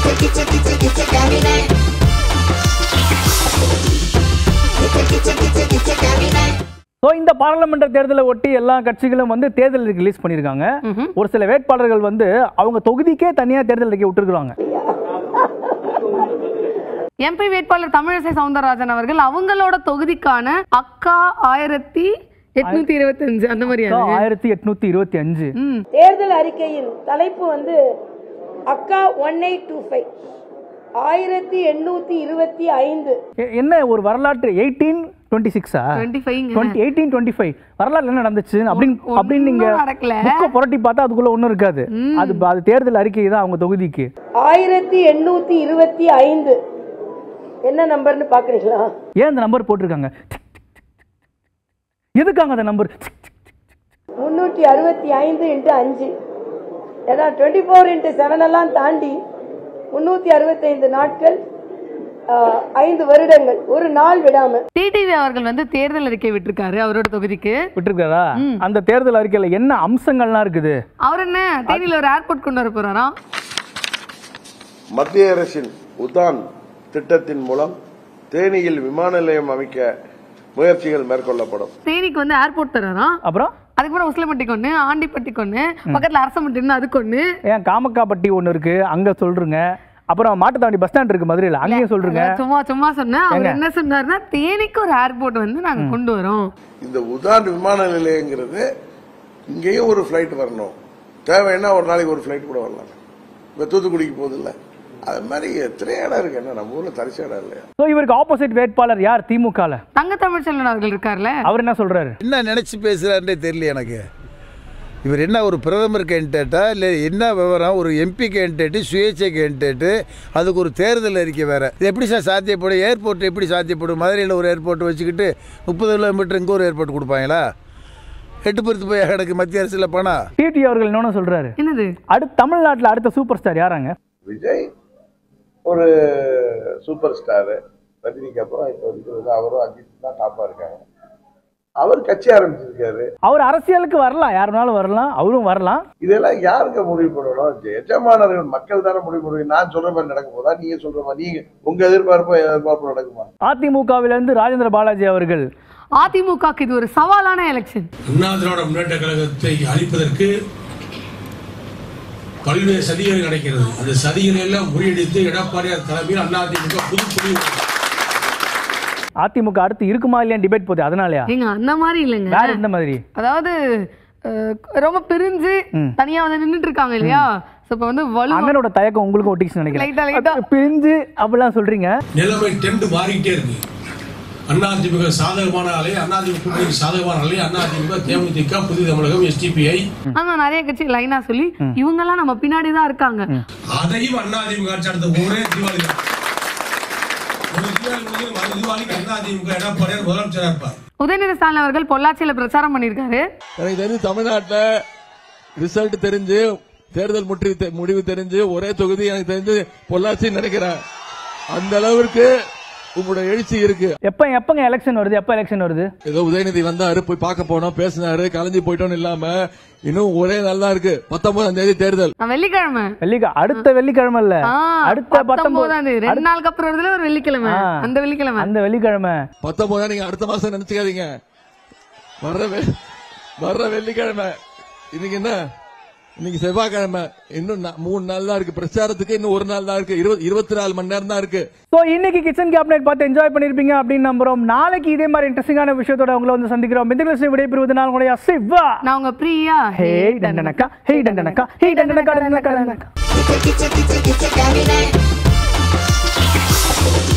கிச்ச கிச்ச கிச்ச கேமினல் கிச்ச கிச்ச கிச்ச கிச்ச கேமினல் so இந்த பாராளுமன்ற தேர்தலை ஒட்டி எல்லா கட்சிகளும் வந்து தேர்தல் ரிலீஸ் பண்ணியிருக்காங்க ஒரு சில வேட்பாளர்கள் வந்து அவங்க தொகுதிக்கே தனியாக தேர்தல் அறிக்கை விட்டுருக்காங்க எம்பி வேட்பாளர் தமிழிசை சவுந்தரராஜன் அவர்கள் அவங்களோட தொகுதிக்கான அக்கா ஆயிரத்தி எட்நூத்தி இருபத்தஞ்சு அந்த மாதிரியா ஆயிரத்தி எட்நூத்தி இருபத்தி அஞ்சு ம் தேர்தல் அறிக்கையின் தலைப்பு வந்து அக்கா ஒன் எயிட் டூ ஃபைவ் ஆயிரத்தி எண்ணூத்தி இருபத்தி ஐந்து எ- என்ன ஒரு வரலாற்று எயிட்டீன் டுவெண்ட்டி சிக்ஸா twenty five twenty eighteen twenty five வரலாறு என்ன நடந்துச்சு அப்படின்னு ஒண்ணும் அப்படின்னு நீங்க நடக்கல. புக்கை புரட்டி பார்த்தா அதுக்குள்ள ஒன்றும் இருக்காது அது அது தேர்தல் அறிக்கை தான் அவங்க தொகுதிக்கு ஆயிரத்தி எண்ணூத்தி இருபத்தி ஐந்து என்ன நம்பர்னு பாக்குறீங்களா ஏன் அந்த நம்பர் போட்டிருக்காங்க எதுக்காங்க அந்த நம்பர் முன்னூற்றி அறுபத்தி ஐந்து இன்ட்டு அஞ்சு ஏன்னா டுவெண்ட்டி ஃபோர் இன்ட்டு செவன் எல்லாம் தாண்டி முன்னூற்றி அறுபத்தைந்து நாட்கள் ஆஹ், ஐந்து வருடங்கள் ஒரு நாள் விடாம டிடிவி அவர்கள் வந்து தேர்தல் அறிக்கை விட்டிருக்காரு அவரோட தொகுதிக்கு விட்டுருக்காரா அந்த தேர்தல் அறிக்கையில என்ன அம்சங்கள்லாம் இருக்குது அவர் என்ன தேனியில ஒரு ஏர்போர்ட் கொண்டு வர போறாராம் மத்திய அரசின் உதான் திட்டத்தின் மூலம் தேனியில் விமான நிலையம் அமைக்க முயற்சிகள் மேற்கொள்ளப்படும் தேனிக்கு வந்து ஏர்போர்ட் தராராம் அப்புறம் அதுக்கப்புறம் உசிலம்பட்டி கொண்டு ஆண்டிப்பட்டி கொண்டு பக்கத்துல அரசம்பட்டி அது கொண்டு ஏன் காமக்காப்பட்டி ஒன்று இருக்கு அங்க சொல்றீங்க அப்புறம் மாட்டுத்தாவணி பஸ் ஸ்டாண்ட் இருக்கு மதுரையில் அங்கேயும் சொல்றீங்க சும்மா சும்மா சொன்னேன் அவர் என்ன சொன்னாருன்னா தேனிக்கு ஒரு ஏர்போர்ட் வந்து நாங்க கொண்டு வரோம் இந்த உதான் விமான நிலையங்கிறது இங்கேயும் ஒரு ஃப்ளைட் வரணும் தேவைன்னா ஒரு நாளைக்கு ஒரு ஃப்ளைட் கூட வரலாம் இப்போ தூத்துக்குடிக்கு போகுது இல்லை அது மாதிரி எத்தனை இடம் இருக்கு என்ன நம்ம ஊர்ல தரிசு இடம் இல்லையா ஸோ இவருக்கு ஆப்போசிட் வேட்பாளர் யார் திமுகல தங்க தமிழ்ச்செல்வன் அவர்கள் இருக்கார்ல அவர் என்ன சொல்றாரு என்ன நினச்சி பேசுகிறாருன்றே தெரியல எனக்கு இவர் என்ன ஒரு பிரதமர் கேண்டிடேட்டா இல்லை என்ன விவரம் ஒரு எம்பி கேண்டிடேட்டு சுயேட்சை கேண்டிடேட்டு அதுக்கு ஒரு தேர்தல் அறிக்கை வேறு இது எப்படி சார் சாத்தியப்படும் ஏர்போர்ட் எப்படி சாத்தியப்படும் மதுரையில் ஒரு ஏர்போர்ட் வச்சுக்கிட்டு முப்பது கிலோமீட்டர் இங்கே ஒரு ஏர்போர்ட் கொடுப்பாங்களா எட்டு பொறுத்து போய் எனக்கு மத்திய அரசில் பணம் டிடி அவர்கள் இன்னொன்னு சொல்றாரு என்னது அடுத்து தமிழ்நாட்டுல அடுத்த சூப்பர் ஸ்டார் யாராங்க விஜய் ஒரு சூப்பர் ஸ்டாரு ரஜினிக்கு அப்புறம் இப்போ இருக்கிறது அவரும் அஜித் தான் டாப்பா இருக்காங்க அவர் கட்சி ஆரம்பிச்சிருக்காரு அவர் அரசியலுக்கு வரலாம் யாருனாலும் வரலாம் அவரும் வரலாம் இதெல்லாம் யாருங்க முடிவு பண்ணணும் எஜமானர்கள் மக்கள் தானே முடிவு பண்ணுவீங்க நான் சொல்ற மாதிரி நடக்க போதா நீங்க சொல்ற மாதிரி நீங்க உங்க எதிர்பார்ப்பு எதிர்பார்ப்பு நடக்குமா அதிமுகவில இருந்து ராஜேந்திர பாலாஜி அவர்கள் அதிமுகக்கு இது ஒரு சவாலான எலெக்ஷன் அண்ணா திராவிட முன்னேற்ற கழகத்தை அழிப்பதற்கு பல்வேறு சதிகள் நடக்கிறது அந்த சதிகளை எல்லாம் முறியடித்து எடப்பாடியார் தலைமையில் அதிமுக புது புதிய அதிமுக அடுத்து இருக்குமா இல்லையா டிபேட் போகுது அதனாலயா நீங்க அந்த மாதிரி இல்லைங்க வேற எந்த மாதிரி அதாவது அஹ், ரொம்ப பிரிஞ்சு தனியா வந்து நின்னுட்டு இருக்காங்க இல்லையா சோ இப்ப வந்து வலு அண்ணனோட தயக்கம் உங்களுக்கும் ஒட்டிச்சு லைட்டா, லைட்டா. நினைக்கிறேன் பிரிஞ்சு அப்படிலாம் சொல்றீங்க நிலைமை டெண்டு மாறிக்கிட்டே இருக்கு அதிமுக சாதகமான அலை அதிமுக கூட்டணிக்கு சாதகமான அலை அதிமுக தேமுதிக புதிய தமிழகம் எஸ்டிபிஐ ஆமா நிறைய கட்சி லைனா சொல்லி இவங்க எல்லாம் நம்ம பின்னாடி தான் இருக்காங்க அதையும் அதிமுக ஆட்சி அடுத்த ஒரே தீபாவளி தான். ஒரு தீபாவளி முடிஞ்சு மறு தீபாவளிக்கு அதிமுக எடப்பாடியார் முதலமைச்சராக இருப்பார் உதயநிதி ஸ்டாலின் அவர்கள் பொள்ளாச்சியில பிரச்சாரம் பண்ணியிருக்காரு எனக்கு தெரிஞ்சு தமிழ்நாட்டில் ரிசல்ட் தெரிஞ்சு தேர்தல் முற்றி தெ- முடிவு தெரிஞ்சு ஒரே தொகுதி எனக்கு தெரிஞ்சு பொள்ளாச்சி நினைக்கிறேன் அந்த அளவிற்கு உங்களோட எழுச்சி இருக்கு எப்ப எப்பங்க எலெக்ஷன் வருது எப்ப எலெக்ஷன் வருது ஏதோ உதயநிதி வந்தாரு போய் பார்க்க போனோம் பேசினாரு கலைஞ்சு போயிட்டோம் இல்லாம இன்னும் ஒரே நாள் தான் இருக்கு பத்தொன்பதாம் தேதி தேர்தல் நான் வெள்ளிக்கிழமை வெள்ளிக்க அடுத்த வெள்ளிக்கிழமை இல்ல ஆ, அடுத்த பத்தொன்பதாம் தேதி ரெண்டு அடுத்த- நாளுக்கு அப்புறம் வருதுல ஒரு வெள்ளிக்கிழமை ஆ. அந்த வெள்ளிக்கிழமை அந்த வெள்ளிக்கிழமை பத்தொன்பதா நீங்க அடுத்த மாசம் நினைச்சுக்காதீங்க வர்ற வெ- வர்ற வெள்ளிக்கிழமை இன்னைக்கு என்ன இன்னைக்கு செவ்வாய்க்கிழமை இன்னும் நா- மூணு நாள் தான் இருக்கு பிரச்சாரத்துக்கு இன்னும் ஒரு நாள் தான் இருக்கு இருபது இருபத்தி நாலு மணி நேரம் தான் இருக்கு ஸோ இன்னைக்கு கிச்சன் கேபினெட் பார்த்து என்ஜாய் பண்ணிருப்பீங்க அப்படின்னு நம்புறோம் நாளைக்கு இதே மாதிரி இன்ட்ரெஸ்டிங்கான விஷயத்தோட உங்களை வந்து சந்திக்கிறோம் இந்த கிளாஸ் விடைபெறுவது நான் உங்களுடைய சிவா நான் உங்க பிரியா ஹே டண்டனக்கா ஹே டண்டனக்கா ஹே டண்டனக்கா டண்டனக்கா டண்டனக்கா கிச்ச கிச்ச கிச்ச கிச்ச கேமினல்